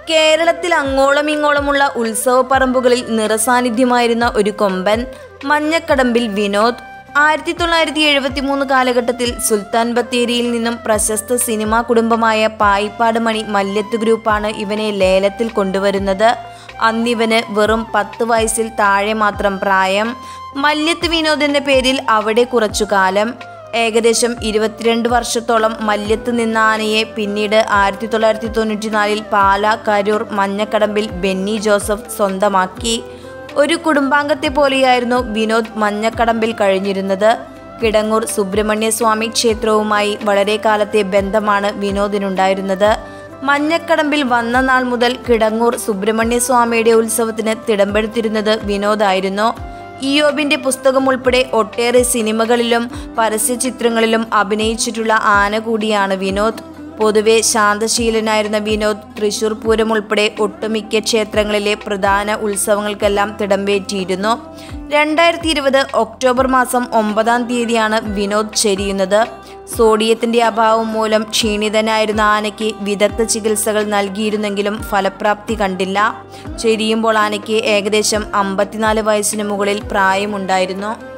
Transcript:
കേരളത്തിൽ അങ്ങോളം ഇങ്ങോളമുള്ള ഉത്സവ പറമ്പുകളിൽ നിറസാന്നിധ്യമായിരുന്ന ഒരു കൊമ്പൻ മഞ്ഞക്കടമ്പിൽ വിനോദ് ആയിരത്തി തൊള്ളായിരത്തി എഴുപത്തി മൂന്ന് കാലഘട്ടത്തിൽ സുൽത്താൻ ബത്തേരിയിൽ നിന്നും പ്രശസ്ത സിനിമാ കുടുംബമായ പായിപ്പാട് മണി മല്യത്ത് ഗ്രൂപ്പാണ് ഇവനെ ലേലത്തിൽ കൊണ്ടുവരുന്നത് അന്നിവന് വെറും പത്ത് വയസ്സിൽ താഴെ മാത്രം പ്രായം മല്യത്ത് വിനോദ് എന്ന പേരിൽ അവിടെ കുറച്ചു കാലം ഏകദേശം ഇരുപത്തിരണ്ട് വർഷത്തോളം മല്യത്ത് നിന്ന ആനയെ പിന്നീട് ആയിരത്തി തൊള്ളായിരത്തി തൊണ്ണൂറ്റിനാലിൽ പാല കരൂർ മഞ്ഞക്കടമ്പിൽ ബെന്നി ജോസഫ് സ്വന്തമാക്കി ഒരു കുടുംബാംഗത്തെ പോലെയായിരുന്നു വിനോദ് മഞ്ഞക്കടമ്പിൽ കഴിഞ്ഞിരുന്നത് കിടങ്ങൂർ സുബ്രഹ്മണ്യ സ്വാമി ക്ഷേത്രവുമായി വളരെ കാലത്തെ ബന്ധമാണ് വിനോദിനുണ്ടായിരുന്നത് മഞ്ഞക്കടമ്പിൽ വന്ന നാൾ മുതൽ കിടങ്ങൂർ സുബ്രഹ്മണ്യ സ്വാമിയുടെ ഉത്സവത്തിന് തിടമ്പെടുത്തിരുന്നത് വിനോദായിരുന്നു ഇയോബിന്റെ പുസ്തകം ഉൾപ്പെടെ ഒട്ടേറെ സിനിമകളിലും പരസ്യചിത്രങ്ങളിലും അഭിനയിച്ചിട്ടുള്ള ആന കൂടിയാണ് വിനോദ് പൊതുവെ ശാന്തശീലനായിരുന്ന വിനോദ് തൃശൂർ പൂരം ഉൾപ്പെടെ ഒട്ടുമിക്ക ക്ഷേത്രങ്ങളിലെ പ്രധാന ഉത്സവങ്ങൾക്കെല്ലാം തിടമ്പേറ്റിയിരുന്നു രണ്ടായിരത്തി ഇരുപത് ഒക്ടോബർ മാസം ഒമ്പതാം തീയതിയാണ് വിനോദ് ചെരിയുന്നത് സോഡിയത്തിന്റെ അഭാവം മൂലം ക്ഷീണിതനായിരുന്ന ആനയ്ക്ക് വിദഗ്ധ ചികിത്സകൾ നൽകിയിരുന്നെങ്കിലും ഫലപ്രാപ്തി കണ്ടില്ല ചെരിയുമ്പോൾ ആനയ്ക്ക് ഏകദേശം അമ്പത്തിനാല് വയസ്സിന് മുകളിൽ പ്രായമുണ്ടായിരുന്നു